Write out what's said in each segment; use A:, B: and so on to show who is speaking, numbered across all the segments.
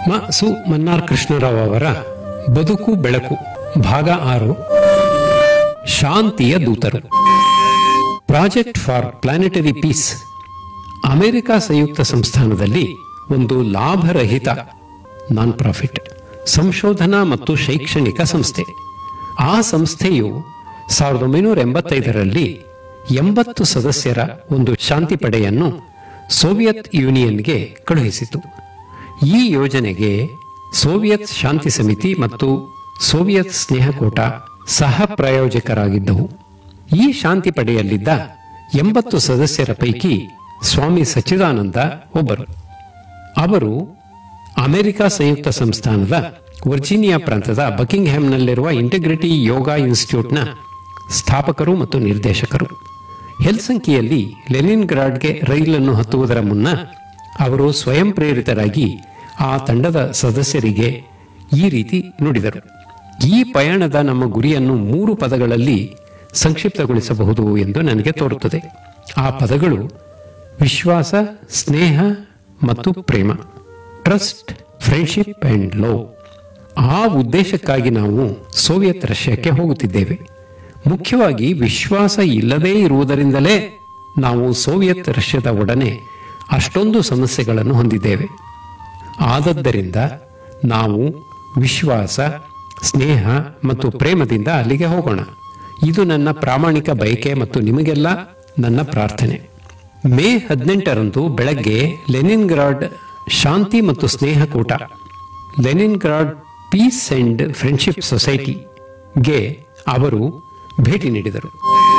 A: ಮ ಸು ಮನ್ನಾರ್ ಕೃಷ್ಣರಾವ್ ಅವರ ಬದುಕು ಬೆಳಕು ಭಾಗ ಆರು ಶಾಂತಿಯ ದೂತರು project for planetary peace America ಸಂಯುಕ್ತ ಸಂಸ್ಥಾನದಲ್ಲಿ ಒಂದು ಲಾಭರಹಿತ ನಾನ್ ಪ್ರಾಫಿಟ್ ಸಂಶೋಧನಾ ಮತ್ತು ಶೈಕ್ಷಣಿಕ ಸಂಸ್ಥೆ ಆ ಸಂಸ್ಥೆಯು ಸಾವಿರದ ಒಂಬೈನೂರ ಎಂಬತ್ತೈದರಲ್ಲಿ ಎಂಬತ್ತು ಸದಸ್ಯರ ಒಂದು ಶಾಂತಿ ಪಡೆಯನ್ನು ಸೋವಿಯತ್ ಯೂನಿಯನ್ಗೆ ಕಳುಹಿಸಿತು ಈ ಯೋಜನೆಗೆ ಸೋವಿಯತ್ ಶಾಂತಿ ಸಮಿತಿ ಮತ್ತು ಸೋವಿಯತ್ ಸ್ನೇಹಕೂಟ ಸಹ ಪ್ರಾಯೋಜಕರಾಗಿದ್ದವು ಈ ಶಾಂತಿ ಪಡೆಯಲ್ಲಿದ್ದ ಎಂಬತ್ತು ಸದಸ್ಯರ ಪೈಕಿ ಸ್ವಾಮಿ ಸಚ್ಚಿದಾನಂದ ಒಬ್ಬರು ಅವರು ಅಮೆರಿಕ ಸಂಯುಕ್ತ ಸಂಸ್ಥಾನದ ವರ್ಜೀನಿಯಾ ಪ್ರಾಂತದ ಬಕಿಂಗ್ಹ್ಯಾಮ್ನಲ್ಲಿರುವ ಇಂಟಿಗ್ರಿಟಿ ಯೋಗ ಇನ್ಸ್ಟಿಟ್ಯೂಟ್ನ ಸ್ಥಾಪಕರು ಮತ್ತು ನಿರ್ದೇಶಕರು ಹೆಲ್ಸಂಕಿಯಲ್ಲಿ ಲೆನಿನ್ಗ್ರಾಡ್ಗೆ ರೈಲನ್ನು ಹತ್ತುವುದರ ಮುನ್ನ ಅವರು ಸ್ವಯಂ ಪ್ರೇರಿತರಾಗಿ ಆ ತಂಡದ ಸದಸ್ಯರಿಗೆ ಈ ರೀತಿ ನುಡಿದರು ಈ ಪಯಣದ ನಮ್ಮ ಗುರಿಯನ್ನು ಮೂರು ಪದಗಳಲ್ಲಿ ಸಂಕ್ಷಿಪ್ತಗೊಳಿಸಬಹುದು ಎಂದು ನನಗೆ ತೋರುತ್ತದೆ ಆ ಪದಗಳು ವಿಶ್ವಾಸ ಸ್ನೇಹ ಮತ್ತು ಪ್ರೇಮ ಟ್ರಸ್ಟ್ ಫ್ರೆಂಡ್ಶಿಪ್ ಅಂಡ್ ಲವ್ ಆ ಉದ್ದೇಶಕ್ಕಾಗಿ ನಾವು ಸೋವಿಯತ್ ರಷ್ಯಾಕ್ಕೆ ಹೋಗುತ್ತಿದ್ದೇವೆ ಮುಖ್ಯವಾಗಿ ವಿಶ್ವಾಸ ಇಲ್ಲದೇ ಇರುವುದರಿಂದಲೇ ನಾವು ಸೋವಿಯತ್ ರಷ್ಯಾದ ಒಡನೆ ಅಷ್ಟೊಂದು ಸಮಸ್ಯೆಗಳನ್ನು ಹೊಂದಿದ್ದೇವೆ ಆದದ್ದರಿಂದ ನಾವು ವಿಶ್ವಾಸ ಸ್ನೇಹ ಮತ್ತು ಪ್ರೇಮದಿಂದ ಅಲ್ಲಿಗೆ ಹೋಗೋಣ ಇದು ನನ್ನ ಪ್ರಾಮಾಣಿಕ ಬಯಕೆ ಮತ್ತು ನಿಮಗೆಲ್ಲ ನನ್ನ ಪ್ರಾರ್ಥನೆ ಮೇ ಹದಿನೆಂಟರಂದು ಬೆಳಗ್ಗೆ ಲೆನಿನ್ಗ್ರಾಡ್ ಶಾಂತಿ ಮತ್ತು ಸ್ನೇಹಕೂಟ ಲೆನಿನ್ಗ್ರಾಡ್ ಪೀಸ್ ಅಂಡ್ ಫ್ರೆಂಡ್ಶಿಪ್ ಸೊಸೈಟಿಗೆ ಅವರು ಭೇಟಿ ನೀಡಿದರು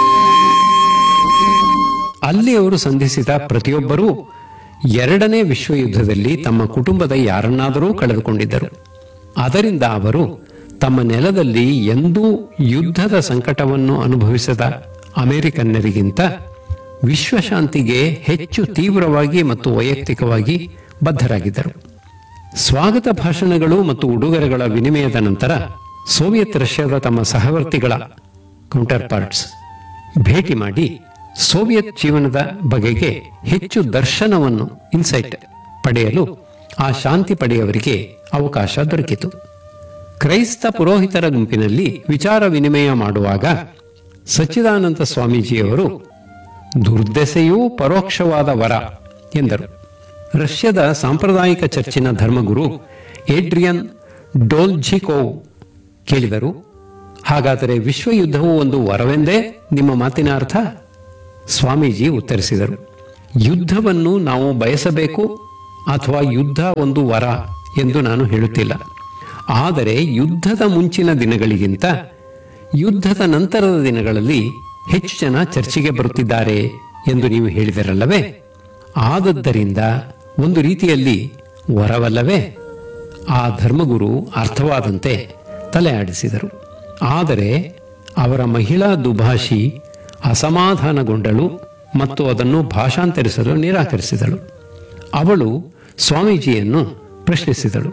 A: ಅಲ್ಲಿ ಅವರು ಸಂಧಿಸಿದ ಪ್ರತಿಯೊಬ್ಬರೂ ಎರಡನೇ ವಿಶ್ವಯುದ್ಧದಲ್ಲಿ ತಮ್ಮ ಕುಟುಂಬದ ಯಾರನ್ನಾದರೂ ಕಳೆದುಕೊಂಡಿದ್ದರು ಅದರಿಂದ ಅವರು ತಮ್ಮ ನೆಲದಲ್ಲಿ ಎಂದೂ ಯುದ್ಧದ ಸಂಕಟವನ್ನು ಅನುಭವಿಸದ ಅಮೆರಿಕನ್ನರಿಗಿಂತ ವಿಶ್ವಶಾಂತಿಗೆ ಹೆಚ್ಚು ತೀವ್ರವಾಗಿ ಮತ್ತು ವೈಯಕ್ತಿಕವಾಗಿ ಬದ್ಧರಾಗಿದ್ದರು ಸ್ವಾಗತ ಭಾಷಣಗಳು ಮತ್ತು ಉಡುಗೊರೆಗಳ ವಿನಿಮಯದ ನಂತರ ಸೋವಿಯತ್ ರಷ್ಯಾದ ತಮ್ಮ ಸಹವರ್ತಿಗಳ ಕೌಂಟರ್ ಪಾರ್ಟ್ಸ್ ಭೇಟಿ ಮಾಡಿ ಸೋವಿಯತ್ ಜೀವನದ ಬಗೆಗೆ ಹೆಚ್ಚು ದರ್ಶನವನ್ನು ಇನ್ಸೈಟ್ ಪಡೆಯಲು ಆ ಶಾಂತಿ ಪಡೆಯವರಿಗೆ ಅವಕಾಶ ದೊರಕಿತು ಕ್ರೈಸ್ತ ಪುರೋಹಿತರ ಗುಂಪಿನಲ್ಲಿ ವಿಚಾರ ವಿನಿಮಯ ಮಾಡುವಾಗ ಸಚ್ಚಿದಾನಂದ ಸ್ವಾಮೀಜಿಯವರು ದುರ್ದೆಸೆಯೂ ಪರೋಕ್ಷವಾದ ವರ ಎಂದರು ರಷ್ಯಾದ ಸಾಂಪ್ರದಾಯಿಕ ಚರ್ಚಿನ ಧರ್ಮಗುರು ಏಡ್ರಿಯನ್ ಡೋಲ್ಜಿಕೋವ್ ಕೇಳಿದರು ಹಾಗಾದರೆ ವಿಶ್ವಯುದ್ಧವು ಒಂದು ವರವೆಂದೇ ನಿಮ್ಮ ಮಾತಿನ ಅರ್ಥ ಸ್ವಾಮೀಜಿ ಉತ್ತರಿಸಿದರು ಯುದ್ಧವನ್ನು ನಾವು ಬಯಸಬೇಕು ಅಥವಾ ಯುದ್ಧ ಒಂದು ವರ ಎಂದು ನಾನು ಹೇಳುತ್ತಿಲ್ಲ ಆದರೆ ಯುದ್ಧದ ಮುಂಚಿನ ದಿನಗಳಿಗಿಂತ ಯುದ್ಧದ ನಂತರದ ದಿನಗಳಲ್ಲಿ ಹೆಚ್ಚು ಜನ ಚರ್ಚೆಗೆ ಬರುತ್ತಿದ್ದಾರೆ ಎಂದು ನೀವು ಹೇಳಿದರಲ್ಲವೇ ಆದದ್ದರಿಂದ ಒಂದು ರೀತಿಯಲ್ಲಿ ವರವಲ್ಲವೇ ಆ ಧರ್ಮಗುರು ಅರ್ಥವಾದಂತೆ ತಲೆ ಆಡಿಸಿದರು ಆದರೆ ಅವರ ಮಹಿಳಾ ದುಭಾಷಿ ಅಸಮಾಧಾನಗೊಂಡಳು ಮತ್ತು ಅದನ್ನು ಭಾಷಾಂತರಿಸಲು ನಿರಾಕರಿಸಿದಳು ಅವಳು ಸ್ವಾಮೀಜಿಯನ್ನು ಪ್ರಶ್ನಿಸಿದಳು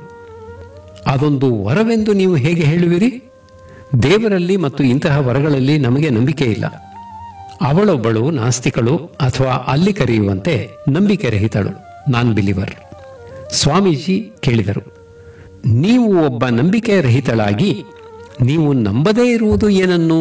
A: ಅದೊಂದು ವರವೆಂದು ನೀವು ಹೇಗೆ ಹೇಳುವಿರಿ ದೇವರಲ್ಲಿ ಮತ್ತು ಇಂತಹ ವರಗಳಲ್ಲಿ ನಮಗೆ ನಂಬಿಕೆ ಇಲ್ಲ ಅವಳೊಬ್ಬಳು ನಾಸ್ತಿಕಳು ಅಥವಾ ಅಲ್ಲಿ ಕರೆಯುವಂತೆ ನಂಬಿಕೆ ರಹಿತಳು ನಾನ್ ಬಿಲಿವರ್ ಸ್ವಾಮೀಜಿ ಕೇಳಿದರು ನೀವು ಒಬ್ಬ ನಂಬಿಕೆ ರಹಿತಳಾಗಿ ನೀವು ನಂಬದೇ ಇರುವುದು ಏನನ್ನು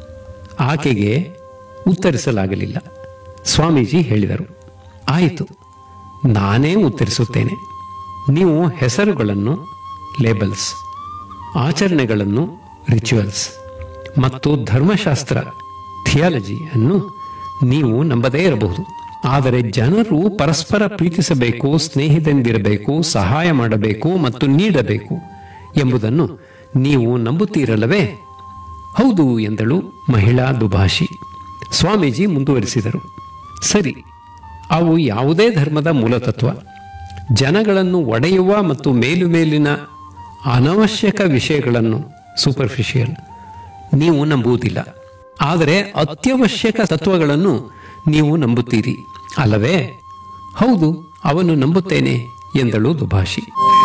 A: ಆಕೆಗೆ ಉತ್ತರಿಸಲಾಗಲಿಲ್ಲ ಸ್ವಾಮೀಜಿ ಹೇಳಿದರು ಆಯಿತು ನಾನೇ ಉತ್ತರಿಸುತ್ತೇನೆ ನೀವು ಹೆಸರುಗಳನ್ನು ಲೇಬಲ್ಸ್ ಆಚರಣೆಗಳನ್ನು ರಿಚುವಲ್ಸ್ ಮತ್ತು ಧರ್ಮಶಾಸ್ತ್ರ ಥಿಯಾಲಜಿ ಅನ್ನು ನೀವು ನಂಬದೇ ಇರಬಹುದು ಆದರೆ ಜನರು ಪರಸ್ಪರ ಪ್ರೀತಿಸಬೇಕು ಸ್ನೇಹಿತಂದಿರಬೇಕು ಸಹಾಯ ಮಾಡಬೇಕು ಮತ್ತು ನೀಡಬೇಕು ಎಂಬುದನ್ನು ನೀವು ನಂಬುತ್ತೀರಲ್ಲವೇ ಹೌದು ಎಂದಳು ಮಹಿಳಾ ದುಭಾಷಿ ಸ್ವಾಮೀಜಿ ಮುಂದುವರಿಸಿದರು ಸರಿ ಅವು ಯಾವುದೇ ಧರ್ಮದ ಮೂಲತತ್ವ ಜನಗಳನ್ನು ಒಡೆಯುವ ಮತ್ತು ಮೇಲುಮೇಲಿನ ಅನವಶ್ಯಕ ವಿಷಯಗಳನ್ನು ಸೂಪರ್ಫಿಷಿಯಲ್ ನೀವು ನಂಬುವುದಿಲ್ಲ ಆದರೆ ಅತ್ಯವಶ್ಯಕ ತತ್ವಗಳನ್ನು ನೀವು ನಂಬುತ್ತೀರಿ ಅಲ್ಲವೇ ಹೌದು ಅವನ್ನು ನಂಬುತ್ತೇನೆ ಎಂದಳು ದುಭಾಷಿ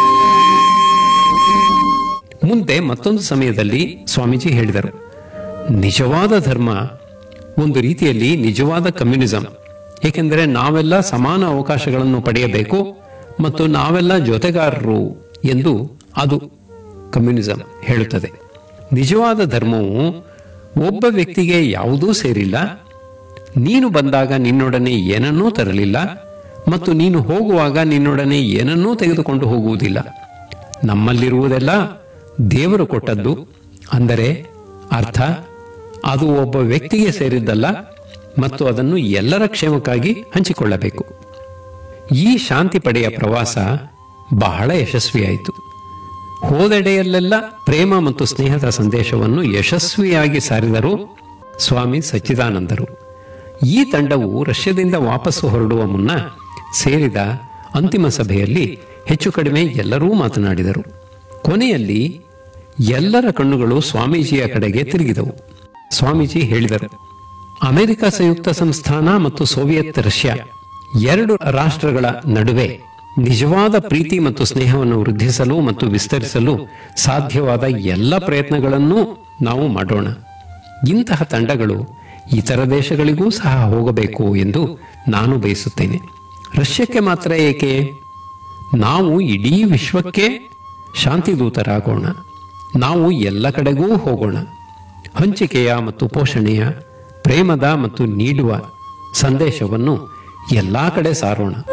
A: ಮುಂದೆ ಮತ್ತೊಂದು ಸಮಯದಲ್ಲಿ ಸ್ವಾಮೀಜಿ ಹೇಳಿದರು ನಿಜವಾದ ಧರ್ಮ ಒಂದು ರೀತಿಯಲ್ಲಿ ನಿಜವಾದ ಕಮ್ಯುನಿಸಂ ಏಕೆಂದರೆ ನಾವೆಲ್ಲ ಸಮಾನ ಅವಕಾಶಗಳನ್ನು ಪಡೆಯಬೇಕು ಮತ್ತು ನಾವೆಲ್ಲ ಜೊತೆಗಾರರು ಎಂದು ಅದು ಕಮ್ಯುನಿಸಂ ಹೇಳುತ್ತದೆ ನಿಜವಾದ ಧರ್ಮವು ಒಬ್ಬ ವ್ಯಕ್ತಿಗೆ ಯಾವುದೂ ಸೇರಿಲ್ಲ ನೀನು ಬಂದಾಗ ನಿನ್ನೊಡನೆ ಏನನ್ನೂ ತರಲಿಲ್ಲ ಮತ್ತು ನೀನು ಹೋಗುವಾಗ ನಿನ್ನೊಡನೆ ಏನನ್ನೂ ತೆಗೆದುಕೊಂಡು ಹೋಗುವುದಿಲ್ಲ ನಮ್ಮಲ್ಲಿರುವುದೆಲ್ಲ ದೇವರು ಕೊಟ್ಟದ್ದು ಅಂದರೆ ಅರ್ಥ ಅದು ಒಬ್ಬ ವ್ಯಕ್ತಿಗೆ ಸೇರಿದ್ದಲ್ಲ ಮತ್ತು ಅದನ್ನು ಎಲ್ಲರ ಕ್ಷೇಮಕ್ಕಾಗಿ ಹಂಚಿಕೊಳ್ಳಬೇಕು ಈ ಶಾಂತಿ ಪಡೆಯ ಪ್ರವಾಸ ಬಹಳ ಯಶಸ್ವಿಯಾಯಿತು ಹೋದೆಡೆಯಲ್ಲೆಲ್ಲ ಪ್ರೇಮ ಮತ್ತು ಸ್ನೇಹದ ಸಂದೇಶವನ್ನು ಯಶಸ್ವಿಯಾಗಿ ಸಾರಿದರು ಸ್ವಾಮಿ ಸಚ್ಚಿದಾನಂದರು ಈ ತಂಡವು ರಷ್ಯಾದಿಂದ ವಾಪಸ್ಸು ಹೊರಡುವ ಮುನ್ನ ಸೇರಿದ ಅಂತಿಮ ಸಭೆಯಲ್ಲಿ ಹೆಚ್ಚು ಕಡಿಮೆ ಎಲ್ಲರೂ ಮಾತನಾಡಿದರು ಕೊನೆಯಲ್ಲಿ ಎಲ್ಲರ ಕಣ್ಣುಗಳು ಸ್ವಾಮೀಜಿಯ ಕಡೆಗೆ ತಿರುಗಿದವು ಸ್ವಾಮೀಜಿ ಹೇಳಿದರು ಅಮೆರಿಕ ಸಂಯುಕ್ತ ಸಂಸ್ಥಾನ ಮತ್ತು ಸೋವಿಯತ್ ರಷ್ಯಾ ಎರಡು ರಾಷ್ಟ್ರಗಳ ನಡುವೆ ನಿಜವಾದ ಪ್ರೀತಿ ಮತ್ತು ಸ್ನೇಹವನ್ನು ವೃದ್ಧಿಸಲು ಮತ್ತು ವಿಸ್ತರಿಸಲು ಸಾಧ್ಯವಾದ ಎಲ್ಲ ಪ್ರಯತ್ನಗಳನ್ನೂ ನಾವು ಮಾಡೋಣ ಇಂತಹ ತಂಡಗಳು ಇತರ ದೇಶಗಳಿಗೂ ಸಹ ಹೋಗಬೇಕು ಎಂದು ನಾನು ಬಯಸುತ್ತೇನೆ ರಷ್ಯಕ್ಕೆ ಮಾತ್ರ ಏಕೆ ನಾವು ಇಡೀ ವಿಶ್ವಕ್ಕೆ ಶಾಂತಿದೂತರಾಗೋಣ ನಾವು ಎಲ್ಲ ಕಡೆಗೂ ಹೋಗೋಣ ಹಂಚಿಕೆಯ ಮತ್ತು ಪೋಷಣೆಯ ಪ್ರೇಮದ ಮತ್ತು ನೀಡುವ ಸಂದೇಶವನ್ನು ಎಲ್ಲಾ ಕಡೆ ಸಾರೋಣ